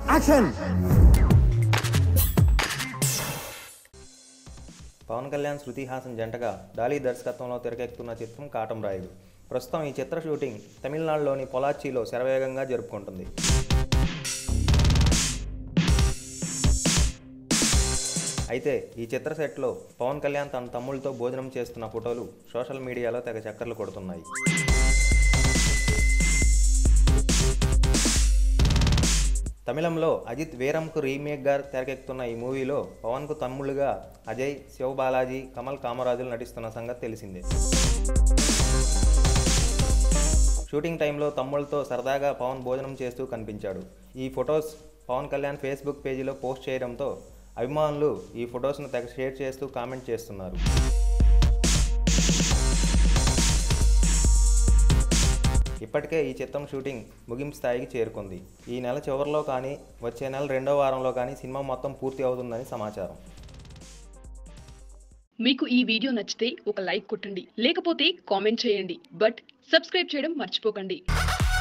action Pawan Kalyan Shruti Haasan జంటగా డాలీ దర్శకత్వంలో తెరకెక్కుతున్న చిత్రం కాటం రాయుడు ప్రస్తుతం ఈ చిత్ర షూటింగ్ తమిళనాడులోని పొలాచిలో శరవేగంగా జరుపుకుంటుంది అయితే ఈ చిత్ర సెట్లో పవన్ కళ్యాణ్ తన తమ్ముళ్ళతో భోజనం చేస్తున్న ఫోటోలు సోషల్ మీడియాలో తెగ చక్కర్లు కొడుతున్నాయి తమిళంలో అజిత్ వీరంకు రీమేక్గా తెరకెక్కుతున్న ఈ మూవీలో పవన్కు తమ్ముళ్ళుగా అజయ్ శివబాలాజీ కమల్ కామరాజులు నటిస్తున్న సంగతి తెలిసిందే షూటింగ్ టైంలో తమ్ముళ్ళతో సరదాగా పవన్ భోజనం చేస్తూ కనిపించాడు ఈ ఫొటోస్ పవన్ కళ్యాణ్ ఫేస్బుక్ పేజీలో పోస్ట్ చేయడంతో అభిమానులు ఈ ఫొటోస్ను తెగ షేర్ చేస్తూ కామెంట్ చేస్తున్నారు ఇప్పటికే ఈ చిత్రం షూటింగ్ ముగింపు స్థాయికి చేరుకుంది ఈ నెల చివరిలో కానీ వచ్చే నెల రెండో వారంలో కానీ సినిమా మొత్తం పూర్తి అవుతుందని సమాచారం మీకు ఈ వీడియో నచ్చితే ఒక లైక్ కొట్టండి లేకపోతే కామెంట్ చేయండి బట్ సబ్స్క్రైబ్ చేయడం మర్చిపోకండి